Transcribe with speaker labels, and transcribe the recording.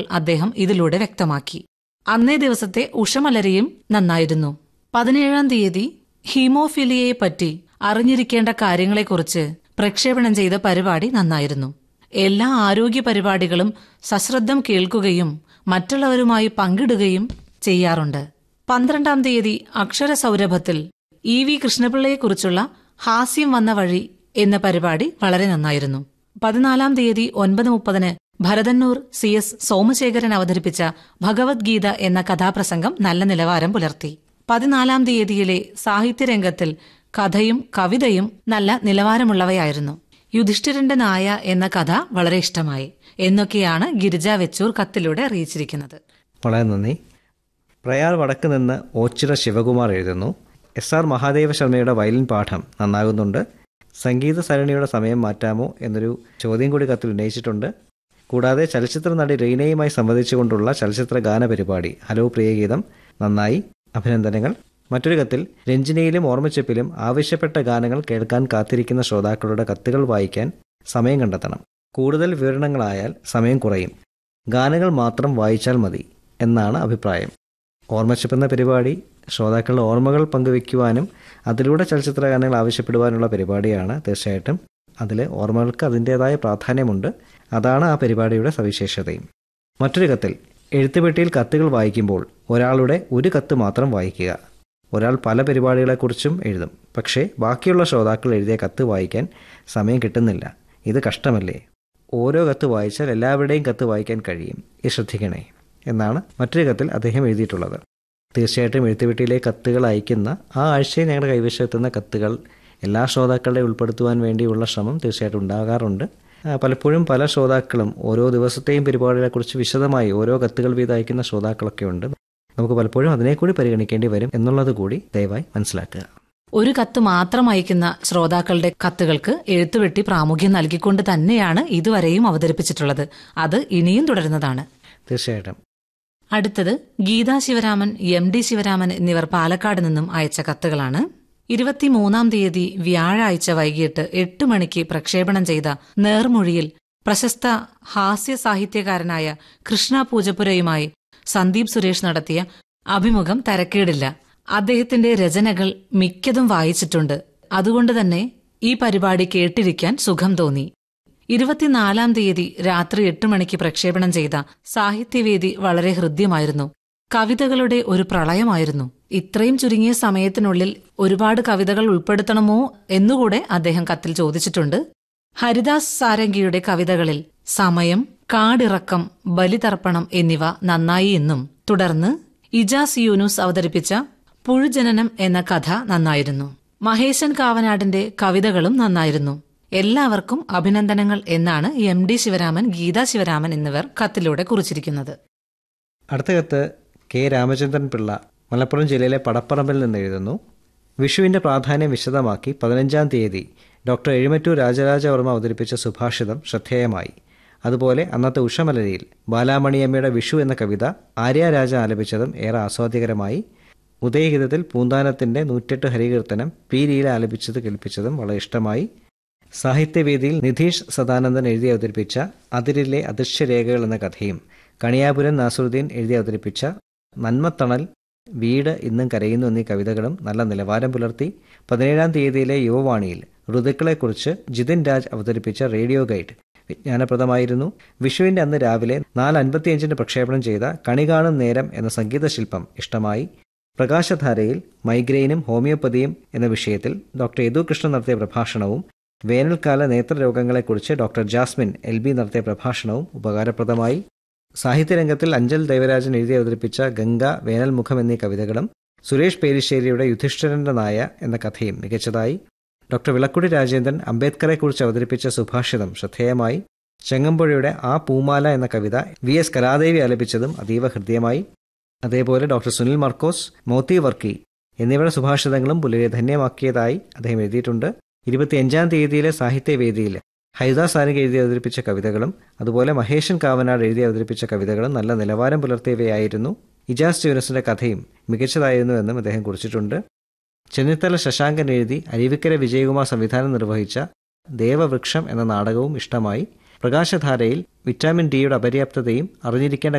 Speaker 1: അദ്ദേഹം ഇതിലൂടെ വ്യക്തമാക്കി അന്നേ ദിവസത്തെ ഉഷമലരിയും നന്നായിരുന്നു പതിനേഴാം തീയതി ഹീമോഫിലിയയെ പറ്റി അറിഞ്ഞിരിക്കേണ്ട കാര്യങ്ങളെക്കുറിച്ച് പ്രക്ഷേപണം ചെയ്ത പരിപാടി നന്നായിരുന്നു എല്ലാ ആരോഗ്യ പരിപാടികളും സശ്രദ്ധം കേൾക്കുകയും മറ്റുള്ളവരുമായി പങ്കിടുകയും ചെയ്യാറുണ്ട് പന്ത്രണ്ടാം തീയതി അക്ഷരസൗരഭത്തിൽ ഇ വി കൃഷ്ണപിള്ളയെക്കുറിച്ചുള്ള ഹാസ്യം വന്ന വഴി എന്ന പരിപാടി വളരെ നന്നായിരുന്നു പതിനാലാം തീയതി ഒൻപത് മുപ്പതിന് ഭരതന്നൂർ സി എസ് സോമശേഖരൻ അവതരിപ്പിച്ച ഭഗവത്ഗീത എന്ന കഥാപ്രസംഗം നല്ല നിലവാരം പുലർത്തി പതിനാലാം തീയതിയിലെ സാഹിത്യരംഗത്തിൽ കഥയും കവിതയും നല്ല നിലവാരമുള്ളവയായിരുന്നു യുധിഷ്ഠിരന്റെ നായ എന്ന കഥ വളരെ ഇഷ്ടമായി എന്നൊക്കെയാണ് ഗിരിജ വെച്ചൂർ കത്തിലൂടെ അറിയിച്ചിരിക്കുന്നത്
Speaker 2: വളരെ നന്ദി പ്രയാർ വടക്ക് നിന്ന് ഓച്ചിറ ശിവകുമാർ എഴുതുന്നു എസ് ആർ മഹാദേവ ശർമ്മയുടെ വയലിൻ പാഠം നന്നാകുന്നുണ്ട് സംഗീത സരണിയുടെ സമയം മാറ്റാമോ എന്നൊരു ചോദ്യം കൂടി കത്തിൽ ഉന്നയിച്ചിട്ടുണ്ട് കൂടാതെ ചലച്ചിത്ര നടി റീനയുമായി സംവദിച്ചുകൊണ്ടുള്ള ചലച്ചിത്ര ഗാന പരിപാടി ഹലോ പ്രിയഗീതം നന്നായി അഭിനന്ദനങ്ങൾ മറ്റൊരു കത്തിൽ രഞ്ജിനിയിലും ഓർമ്മച്ചെപ്പിലും ആവശ്യപ്പെട്ട ഗാനങ്ങൾ കേൾക്കാൻ കാത്തിരിക്കുന്ന ശ്രോതാക്കളുടെ കത്തുകൾ വായിക്കാൻ സമയം കണ്ടെത്തണം കൂടുതൽ വിവരണങ്ങളായാൽ സമയം കുറയും ഗാനങ്ങൾ മാത്രം വായിച്ചാൽ മതി എന്നാണ് അഭിപ്രായം ഓർമ്മച്ചെപ്പ് എന്ന പരിപാടി ശ്രോതാക്കളുടെ ഓർമ്മകൾ പങ്കുവയ്ക്കുവാനും അതിലൂടെ ചലച്ചിത്ര ഗാനങ്ങൾ ആവശ്യപ്പെടുവാനുള്ള പരിപാടിയാണ് തീർച്ചയായിട്ടും അതിൽ ഓർമ്മകൾക്ക് അതിൻ്റേതായ പ്രാധാന്യമുണ്ട് അതാണ് ആ പരിപാടിയുടെ സവിശേഷതയും മറ്റൊരു കത്തിൽ എഴുത്തുപെട്ടിയിൽ കത്തുകൾ വായിക്കുമ്പോൾ ഒരാളുടെ ഒരു കത്ത് മാത്രം വായിക്കുക ഒരാൾ പല പരിപാടികളെക്കുറിച്ചും എഴുതും പക്ഷേ ബാക്കിയുള്ള ശ്രോതാക്കൾ എഴുതിയ കത്ത് വായിക്കാൻ സമയം കിട്ടുന്നില്ല ഇത് കഷ്ടമല്ലേ ഓരോ കത്ത് വായിച്ചാൽ എല്ലാവരുടെയും കത്ത് വായിക്കാൻ കഴിയും ഇത് ശ്രദ്ധിക്കണേ എന്നാണ് മറ്റൊരു കത്തിൽ അദ്ദേഹം എഴുതിയിട്ടുള്ളത് തീർച്ചയായിട്ടും എഴുത്തുപെട്ടിയിലെ കത്തുകൾ അയക്കുന്ന ആ ആഴ്ചയിൽ ഞങ്ങളുടെ കൈവശമെത്തുന്ന കത്തുകൾ എല്ലാ ശ്രോതാക്കളെ ഉൾപ്പെടുത്തുവാൻ വേണ്ടിയുള്ള ശ്രമം തീർച്ചയായിട്ടും ഉണ്ടാകാറുണ്ട് ആ, പലപ്പോഴും പല ശ്രോതാക്കളും ഓരോ ദിവസത്തെയും പരിപാടികളെക്കുറിച്ച് വിശദമായി ഓരോ കത്തുകൾ വീതം അയക്കുന്ന ശ്രോതാക്കളൊക്കെ ഉണ്ട് നമുക്ക് പലപ്പോഴും അതിനെ കൂടി പരിഗണിക്കേണ്ടി വരും എന്നുള്ളത് കൂടി ദയവായി മനസ്സിലാക്കുക
Speaker 1: ഒരു കത്ത് മാത്രം അയക്കുന്ന ശ്രോതാക്കളുടെ കത്തുകൾക്ക് എഴുത്തുവെട്ടി പ്രാമുഖ്യം നൽകിക്കൊണ്ട് തന്നെയാണ് ഇതുവരെയും അവതരിപ്പിച്ചിട്ടുള്ളത് അത് ഇനിയും തുടരുന്നതാണ്
Speaker 2: തീർച്ചയായിട്ടും
Speaker 1: അടുത്തത് ഗീതാ ശിവരാമൻ എം ഡി ശിവരാമൻ എന്നിവർ പാലക്കാട് നിന്നും അയച്ച കത്തുകളാണ് ഇരുപത്തിമൂന്നാം തീയതി വ്യാഴാഴ്ച വൈകിട്ട് എട്ട് മണിക്ക് പ്രക്ഷേപണം ചെയ്ത നേർമൊഴിയിൽ പ്രശസ്ത ഹാസ്യ സാഹിത്യകാരനായ കൃഷ്ണ പൂജപ്പുരയുമായി സന്ദീപ് സുരേഷ് നടത്തിയ അഭിമുഖം തരക്കേടില്ല അദ്ദേഹത്തിന്റെ രചനകൾ മിക്കതും വായിച്ചിട്ടുണ്ട് അതുകൊണ്ട് തന്നെ ഈ പരിപാടി കേട്ടിരിക്കാൻ സുഖം തോന്നി ഇരുപത്തിനാലാം തീയതി രാത്രി എട്ട് മണിക്ക് പ്രക്ഷേപണം ചെയ്ത സാഹിത്യവേദി വളരെ ഹൃദ്യമായിരുന്നു കവിതകളുടെ ഒരു പ്രളയമായിരുന്നു ഇത്രയും ചുരുങ്ങിയ സമയത്തിനുള്ളിൽ ഒരുപാട് കവിതകൾ ഉൾപ്പെടുത്തണമോ എന്നുകൂടെ അദ്ദേഹം കത്തിൽ ചോദിച്ചിട്ടുണ്ട് ഹരിദാസ് സാരംഗിയുടെ കവിതകളിൽ സമയം കാടിറക്കം ബലിതർപ്പണം എന്നിവ നന്നായി എന്നും തുടർന്ന് ഇജാസ് യൂനുസ് അവതരിപ്പിച്ച പുഴുജനനം എന്ന കഥ നന്നായിരുന്നു മഹേശൻ കാവനാടിന്റെ കവിതകളും നന്നായിരുന്നു എല്ലാവർക്കും അഭിനന്ദനങ്ങൾ എന്നാണ് എം ഡി ശിവരാമൻ ഗീതാ ശിവരാമൻ എന്നിവർ കത്തിലൂടെ കുറിച്ചിരിക്കുന്നത്
Speaker 2: അടുത്ത കത്ത് കെ രാമചന്ദ്രൻ പിള്ള മലപ്പുറം ജില്ലയിലെ പടപ്പറമ്പിൽ നിന്ന് എഴുതുന്നു വിഷുവിൻ്റെ പ്രാധാന്യം വിശദമാക്കി പതിനഞ്ചാം തീയതി ഡോക്ടർ എഴുമറ്റൂർ രാജരാജവർമ്മ അവതരിപ്പിച്ച സുഭാഷിതം ശ്രദ്ധേയമായി അതുപോലെ അന്നത്തെ ഉഷമലരിയിൽ ബാലാമണിയമ്മയുടെ വിഷു എന്ന കവിത ആര്യ രാജ ആലപിച്ചതും ഏറെ ആസ്വാദ്യകരമായി ഉദയഗീതത്തിൽ പൂന്താനത്തിൻ്റെ നൂറ്റെട്ട് ഹരികീർത്തനം പി ലീല ആലപിച്ചത് കേൾപ്പിച്ചതും വളരെ ഇഷ്ടമായി സാഹിത്യവേദിയിൽ നിധീഷ് സദാനന്ദൻ എഴുതി അവതരിപ്പിച്ച അതിരിലെ അദൃശ്യരേഖകൾ എന്ന കഥയും കണിയാപുരൻ നാസുറുദ്ദീൻ എഴുതി അവതരിപ്പിച്ച നന്മത്തണൽ വീട് ഇന്നും കരയുന്നു എന്നീ കവിതകളും നല്ല നിലവാരം പുലർത്തി പതിനേഴാം തീയതിയിലെ യുവവാണിയിൽ ഋതുക്കളെക്കുറിച്ച് ജിതിൻ രാജ് അവതരിപ്പിച്ച റേഡിയോ ഗൈഡ് വിജ്ഞാനപ്രദമായിരുന്നു വിഷുവിന്റെ അന്ന് രാവിലെ നാല് അൻപത്തിയഞ്ചിന് പ്രക്ഷേപണം ചെയ്ത കണി കാണും നേരം എന്ന സംഗീത ശില്പം ഇഷ്ടമായി പ്രകാശധാരയിൽ മൈഗ്രെയിനും ഹോമിയോപ്പതിയും എന്ന വിഷയത്തിൽ ഡോക്ടർ യദു കൃഷ്ണൻ നടത്തിയ പ്രഭാഷണവും വേനൽക്കാല നേത്രരോഗങ്ങളെക്കുറിച്ച് ഡോക്ടർ ജാസ്മിൻ എൽ ബി നടത്തിയ പ്രഭാഷണവും ഉപകാരപ്രദമായി സാഹിത്യരംഗത്തിൽ അഞ്ചൽ ദേവരാജൻ എഴുതി അവതരിപ്പിച്ച ഗംഗ വേനൽമുഖം എന്നീ കവിതകളും സുരേഷ് പേരിശ്ശേരിയുടെ യുധിഷ്ഠിരന്റെ നായ എന്ന കഥയും മികച്ചതായി ഡോക്ടർ വിളക്കുടി രാജേന്ദ്രൻ അംബേദ്കറെക്കുറിച്ച് അവതരിപ്പിച്ച സുഭാഷിതം ശ്രദ്ധേയമായി ചെങ്ങമ്പുഴയുടെ ആ പൂമാല എന്ന കവിത വി എസ് കലാദേവി ആലപിച്ചതും അതീവ ഹൃദ്യമായി അതേപോലെ ഡോക്ടർ സുനിൽ മർക്കോസ് മോത്തി വർക്കി എന്നിവരുടെ സുഭാഷിതങ്ങളും പുലരെ ധന്യമാക്കിയതായി അദ്ദേഹം എഴുതിയിട്ടുണ്ട് ഇരുപത്തിയഞ്ചാം തീയതിയിലെ സാഹിത്യവേദിയിൽ ഹൈദാസ് സാരിക എഴുതി അവതരിപ്പിച്ച കവിതകളും അതുപോലെ മഹേഷൻ കാവനാട് എഴുതി അവതരിപ്പിച്ച കവിതകളും നല്ല നിലവാരം പുലർത്തിയവയായിരുന്നു ഇജാസ് യൂനസിന്റെ കഥയും മികച്ചതായിരുന്നുവെന്നും അദ്ദേഹം കുറിച്ചിട്ടുണ്ട് ചെന്നിത്തല ശശാങ്കൻ എഴുതി അരുവിക്കര വിജയകുമാർ സംവിധാനം നിർവഹിച്ച ദേവവൃക്ഷം എന്ന നാടകവും ഇഷ്ടമായി പ്രകാശധാരയിൽ വിറ്റാമിൻ ഡിയുടെ അപര്യാപ്തതയും അറിഞ്ഞിരിക്കേണ്ട